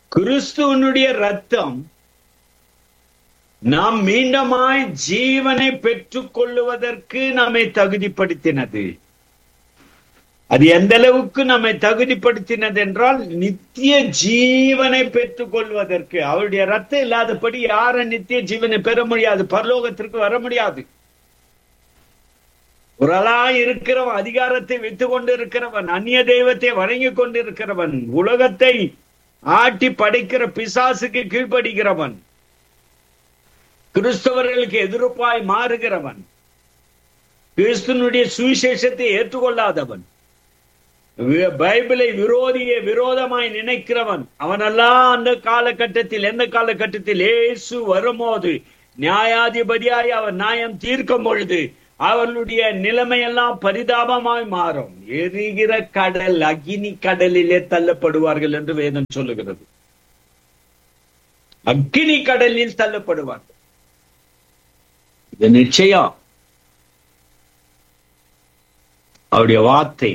கிறிஸ்துவனுடைய ரத்தம் நாம் மீண்டுமாய் ஜீவனை பெற்றுக் கொள்ளுவதற்கு நம்மை தகுதிப்படுத்தினது அது எந்த அளவுக்கு நம்மை தகுதிப்படுத்தினது என்றால் நித்திய ஜீவனை பெற்றுக் கொள்வதற்கு அவருடைய ரத்தம் இல்லாதபடி யார நித்திய ஜீவனை பெற முடியாது பரலோகத்திற்கு வர முடியாது உரலா இருக்கிறவன் அதிகாரத்தை வித்து கொண்டு இருக்கிறவன் அந்நிய தெய்வத்தை வணங்கி கொண்டிருக்கிறவன் உலகத்தை ஆட்டி படைக்கிற பிசாசுக்கு கீழ்ப்படுகிறவன் கிறிஸ்தவர்களுக்கு எதிர்ப்பாய் மாறுகிறவன் கிறிஸ்துவனுடைய சுவிசேஷத்தை ஏற்றுக்கொள்ளாதவன் பைபிளை விரோதிய விரோதமாய் நினைக்கிறவன் அவனெல்லாம் அந்த காலகட்டத்தில் எந்த காலகட்டத்தில் ஏசு வரும்போது நியாயாதிபதியாய் அவன் நியாயம் தீர்க்கும் பொழுது அவர்களுடைய நிலைமையெல்லாம் பரிதாபமாய் மாறும் எரிகிற கடல் அக்னி கடலிலே தள்ளப்படுவார்கள் என்று வேதம் சொல்லுகிறது அக்னி கடலில் தள்ளப்படுவார்கள் இது நிச்சயம் அவருடைய வார்த்தை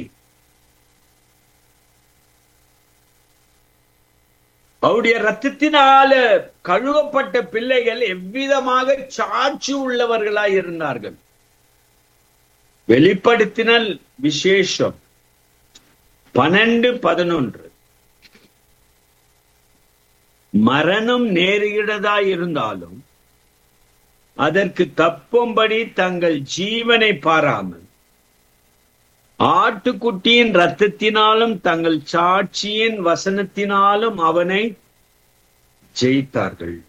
அவருடைய ரத்தத்தினால கழுவப்பட்ட பிள்ளைகள் எவ்விதமாக சாட்சி உள்ளவர்களாய் இருந்தார்கள் வெளிப்படுத்தினல் விசேஷம் பன்னெண்டு பதினொன்று மரணம் நேருகிறதா இருந்தாலும் அதற்கு தப்பும்படி தங்கள் ஜீவனை பாராமல் ஆட்டுக்குட்டியின் ரத்தத்தினாலும் தங்கள் சாட்சியின் வசனத்தினாலும் அவனை ஜெயித்தார்கள்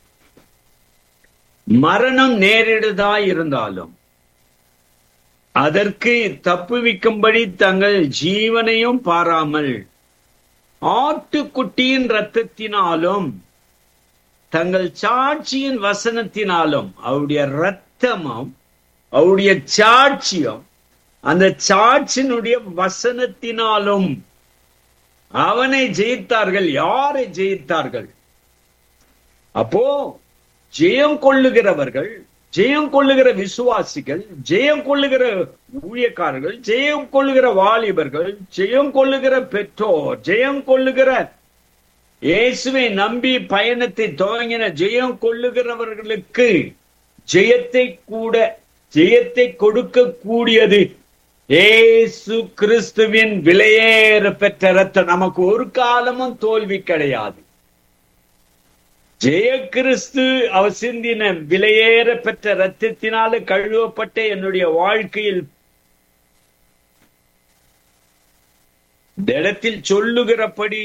மரணம் நேரிடுதா இருந்தாலும் அதற்கு தப்புவிக்கும்படி தங்கள் ஜீவனையும் பாராமல் ஆட்டுக்குட்டியின் ரத்தத்தினாலும் தங்கள் சாட்சியின் வசனத்தினாலும் அவருடைய ரத்தமும் அவருடைய சாட்சியம் அந்த சாட்சியினுடைய வசனத்தினாலும் அவனை ஜெயித்தார்கள் யாரை ஜெயித்தார்கள் அப்போ ஜெயம் கொள்ளுகிறவர்கள் ஜெயம் கொள்ளுகிற விசுவாசிகள் ஜெயம் கொள்ளுகிற ஊழியக்காரர்கள் ஜெயம் கொள்ளுகிற வாலிபர்கள் ஜெயம் கொள்ளுகிற பெற்றோர் ஜெயம் கொள்ளுகிற இயேசுவை நம்பி பயணத்தை துவங்கின ஜெயம் கொள்ளுகிறவர்களுக்கு ஜெயத்தை கூட ஜெயத்தை கொடுக்க கூடியது ஏசு கிறிஸ்துவின் விலையேற பெற்ற ரத்தம் நமக்கு ஒரு காலமும் தோல்வி கிடையாது ஜெய கிறிஸ்து அவர் சிந்தின விலையேற பெற்ற ரத்தத்தினால கழுவப்பட்ட என்னுடைய வாழ்க்கையில் இந்த இடத்தில் சொல்லுகிறபடி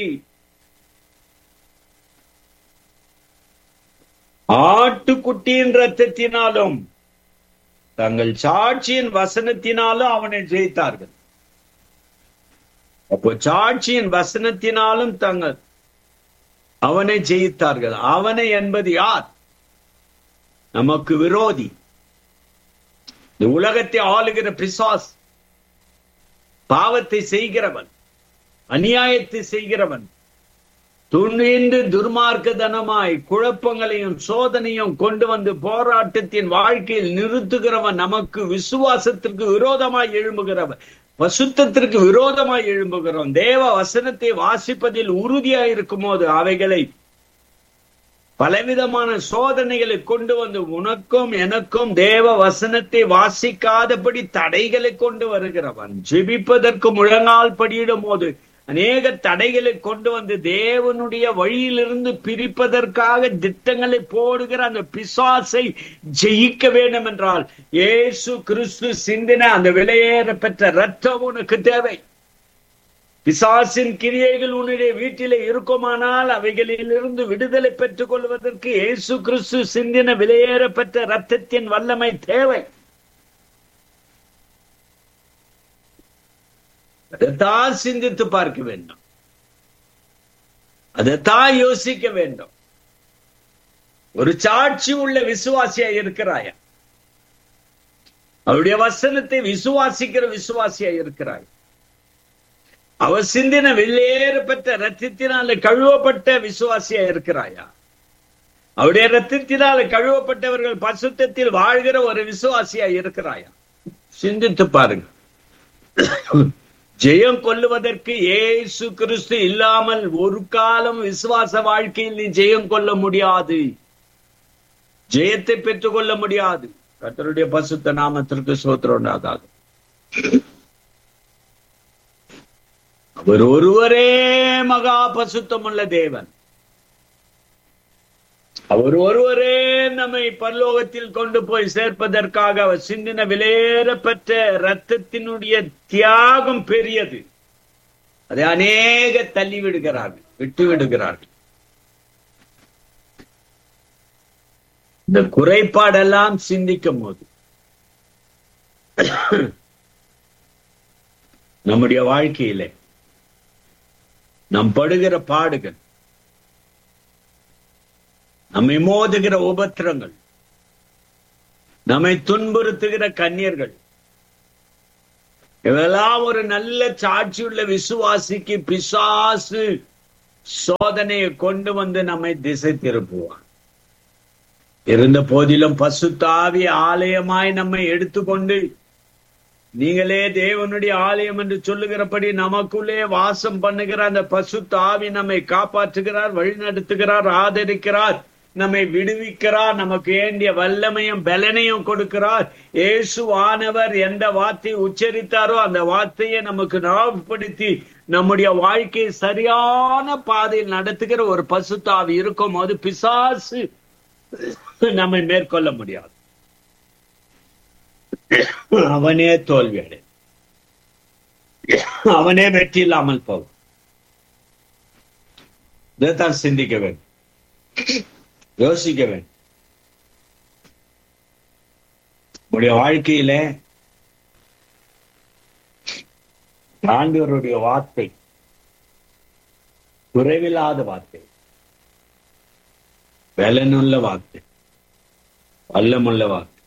ஆட்டுக்குட்டியின் ரத்தத்தினாலும் தங்கள் சாட்சியின் வசனத்தினாலும் அவனை ஜெயித்தார்கள் அப்போ சாட்சியின் வசனத்தினாலும் தங்கள் அவனை ஜெயித்தார்கள் அவனை என்பது யார் நமக்கு விரோதி இந்த உலகத்தை ஆளுகிற பிசாஸ் பாவத்தை செய்கிறவன் அநியாயத்தை செய்கிறவன் துணிந்து துர்மார்க்கதனமாய் குழப்பங்களையும் சோதனையும் கொண்டு வந்து போராட்டத்தின் வாழ்க்கையில் நிறுத்துகிறவன் நமக்கு விசுவாசத்திற்கு விரோதமாய் எழும்புகிறவன் பசுத்தத்திற்கு விரோதமாய் எழும்புகிறோம் தேவ வசனத்தை வாசிப்பதில் உறுதியாய் இருக்கும் போது அவைகளை பலவிதமான சோதனைகளை கொண்டு வந்து உனக்கும் எனக்கும் தேவ வசனத்தை வாசிக்காதபடி தடைகளை கொண்டு வருகிறவன் ஜெபிப்பதற்கு முழங்கால் படியிடும் போது அநேக தடைகளை கொண்டு வந்து தேவனுடைய வழியிலிருந்து பிரிப்பதற்காக திட்டங்களை போடுகிற அந்த பிசாசை ஜெயிக்க வேண்டும் என்றால் ஏசு கிறிஸ்து சிந்தின அந்த விலையேற பெற்ற ரத்தம் உனக்கு தேவை பிசாசின் கிரியைகள் உன்னுடைய வீட்டிலே இருக்குமானால் அவைகளில் இருந்து விடுதலை பெற்றுக் கொள்வதற்கு இயேசு கிறிஸ்து சிந்தின விலையேற பெற்ற ரத்தத்தின் வல்லமை தேவை அதைத்தான் சிந்தித்து பார்க்க வேண்டும் அதைத்தான் யோசிக்க வேண்டும் ஒரு சாட்சி உள்ள விசுவாசியா இருக்கிறாயா அவருடைய வசனத்தை விசுவாசிக்கிற விசுவாசியா இருக்கிறாய் அவர் சிந்தின வெளியேற பெற்ற ரத்தத்தினால கழுவப்பட்ட விசுவாசியா இருக்கிறாயா அவருடைய ரத்தத்தினால கழுவப்பட்டவர்கள் பசுத்தத்தில் வாழ்கிற ஒரு விசுவாசியா இருக்கிறாயா சிந்தித்து பாருங்க ஜெயம் கொள்ளுவதற்கு ஏசு கிறிஸ்து இல்லாமல் ஒரு காலம் விசுவாச வாழ்க்கையில் நீ ஜெயம் கொள்ள முடியாது ஜெயத்தை பெற்றுக் கொள்ள முடியாது கர்த்தருடைய பசுத்த நாமத்திற்கு சோத்திரம் உண்டாகாது அவர் ஒருவரே மகா பசுத்தமுள்ள தேவன் அவர் ஒருவரே நம்மை பரலோகத்தில் கொண்டு போய் சேர்ப்பதற்காக அவர் சிந்தின விலையேற பெற்ற ரத்தத்தினுடைய தியாகம் பெரியது அதை அநேக தள்ளி விடுகிறார்கள் விட்டு விடுகிறார்கள் இந்த குறைபாடெல்லாம் சிந்திக்கும் போது நம்முடைய வாழ்க்கையிலே நம் படுகிற பாடுகள் நம்மை மோதுகிற உபத்திரங்கள் நம்மை துன்புறுத்துகிற கண்ணீர்கள் இவெல்லாம் ஒரு நல்ல சாட்சியுள்ள விசுவாசிக்கு பிசாசு சோதனையை கொண்டு வந்து நம்மை திசை திருப்புவான் இருந்த போதிலும் பசுத்தாவி ஆலயமாய் நம்மை எடுத்துக்கொண்டு நீங்களே தேவனுடைய ஆலயம் என்று சொல்லுகிறபடி நமக்குள்ளே வாசம் பண்ணுகிற அந்த பசு தாவி நம்மை காப்பாற்றுகிறார் வழிநடத்துகிறார் ஆதரிக்கிறார் நம்மை விடுவிக்கிறார் நமக்கு வேண்டிய வல்லமையும் பலனையும் கொடுக்கிறார் இயேசுவானவர் எந்த வார்த்தையை உச்சரித்தாரோ அந்த வார்த்தையை நமக்கு ஞாபகப்படுத்தி நம்முடைய வாழ்க்கையை சரியான பாதையில் நடத்துகிற ஒரு பசுத்தாவி இருக்கும் போது பிசாசு நம்மை மேற்கொள்ள முடியாது அவனே தோல்வி அடை அவனே வெற்றி இல்லாமல் போகும் இதைத்தான் சிந்திக்க வேண்டும் யோசிக்க வேண்டும் உடைய வாழ்க்கையில ஆண்டவருடைய வார்த்தை குறைவில்லாத வார்த்தை பலனுள்ள வார்த்தை வல்லமுள்ள வார்த்தை